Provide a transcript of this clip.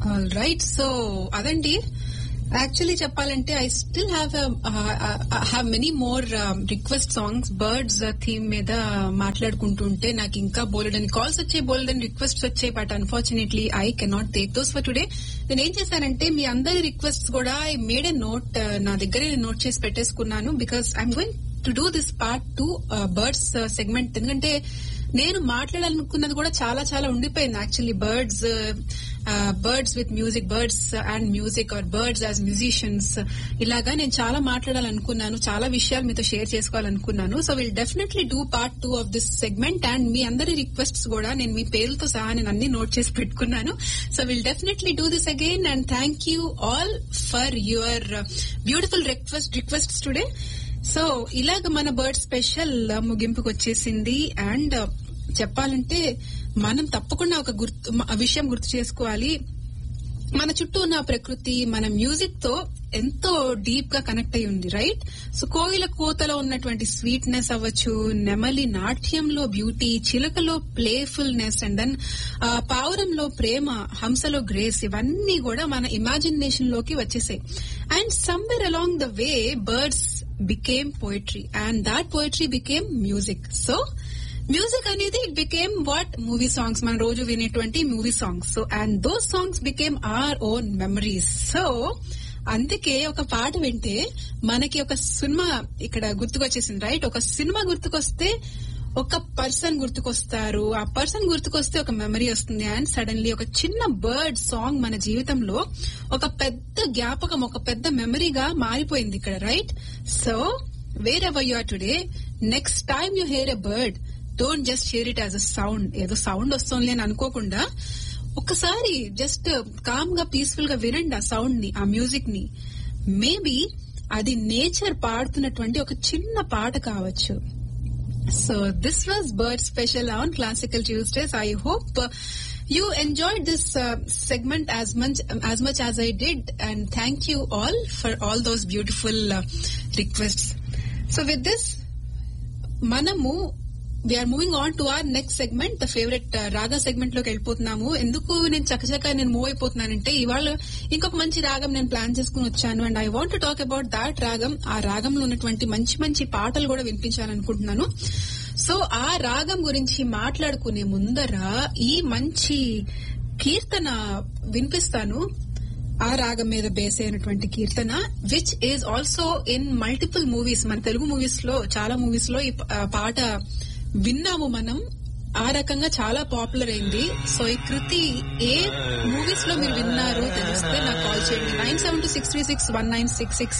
Right so అదండి actually చెప్పాలంటే I still have have many more request songs birds theme మీద మాట్లాడుకుంటుంటే నాకు ఇంకా బోలెడని కాల్స్ వచ్చాయి బోలెడని రిక్వెస్ట్స్ వచ్చాయి but unfortunately I cannot take those for today నేను ఏం చేశానంటే మీ అందరి రిక్వెస్ట్ కూడా ఐ మేడ్ ఎ నోట్ నా దగ్గరే నోట్ చేసి పెట్టేసుకున్నాను because I'm going to do this part two birds segment ఎందుకంటే నేను మాట్లాడాలనుకున్నది కూడా చాలా చాలా ఉండిపోయింది actually birds birds with music birds and music or birds as musicians ఇలాగా నేను చాలా మాట్లాడాలనుకున్నాను చాలా విషయాలు మీతో షేర్ చేసుకోవాలనుకున్నాను so will definitely do part two of this segment and మీ అందరి రిక్వెస్ట్స్ కూడా నేను మీ పేరుతో సహా నేను అన్ని నోట్ చేసి పెట్టుకున్నాను so will definitely do this again and thank you all for your beautiful request requests today so ఇలాగ మన బర్డ్ స్పెషల్ ముగింపుకు వచ్చేసింది అండ్ చెప్పాలంటే మనం తప్పకుండా ఒక గుర్తు మ- విషయం గుర్తు చేసుకోవాలి మన చుట్టూ ఉన్న ప్రకృతి మన మ్యూజిక్ తో ఎంతో డీప్ గా కనెక్ట్ అయి ఉంది రైట్ సో కోయిల కోతలో ఉన్నటువంటి స్వీట్నెస్ అవ్వచ్చు నెమలి నాట్యంలో బ్యూటీ చిలకలో ప్లేఫుల్నెస్ అండ్ దెన్ పావురంలో ప్రేమ హంసలో గ్రేస్ ఇవన్నీ కూడా మన ఇమాజినేషన్ లోకి వచ్చేసాయి and somewhere along the way birds became poetry and that poetry became music so music అనేది it became what movie songs మనం రోజు వినేటువంటి movie songs so and those songs became our own memories so అందుకే ఒక పాట వింటే మనకి ఒక సినిమా ఇక్కడ గుర్తుకొచ్చేసింది రైట్ ఒక సినిమా గుర్తుకొస్తే ఒక పర్సన్ గుర్తుకొస్తారు ఆ పర్సన్ గుర్తుకొస్తే ఒక మెమరీ వస్తుంది అండ్ సడన్లీ ఒక చిన్న బర్డ్ సాంగ్ మన జీవితంలో ఒక పెద్ద జ్ఞాపకం ఒక పెద్ద మెమరీగా మారిపోయింది ఇక్కడ right so wherever you are today next time you hear a bird don't just hear it as a sound ఏదో సౌండ్ వస్తుంది అని అనుకోకుండా ఒక్కసారి జస్ట్ కామ్ గా పీస్ఫుల్ గా వినండి ఆ సౌండ్ ని ఆ మ్యూజిక్ ని మేబీ అది నేచర్ పాడుతున్నటువంటి ఒక చిన్న పాట కావచ్చు so this was bird special on classical Tuesdays I hope you enjoyed this uh, segment as much as much as I did, and thank you all for all those beautiful uh, requests. So with this, మనము we're moving on to our next segment the favourite raga segment లోకి వెళ్ళిపోతున్నాము ఎందుకు నేను చకచక నేను move అయిపోతున్నానంటే ఇవాళ ఇంకొక మంచి రాగం నేను ప్లాన్ చేసుకుని వచ్చాను and I want to talk about that రాగం ఆ రాగంలో ఉన్నటువంటి మంచి మంచి పాటలు కూడా వినిపించాలనుకుంటున్నాను సో ఆ రాగం గురించి మాట్లాడుకునే ముందర ఈ మంచి కీర్తన వినిపిస్తాను ఆ రాగం మీద బేస్ అయినటువంటి కీర్తన which is also in multiple movies మన తెలుగు మూవీస్ లో చాలా మూవీస్ లో ఈ ప- ఆ పాట విన్నాము మనం ఆ రకంగా చాలా పాపులర్ అయింది సో ఈ కృతి ఏ మూవీస్ లో మీరు విన్నారో తెలిస్తే నాకు కాల్ చేయండి nine seven two six three six one nine six six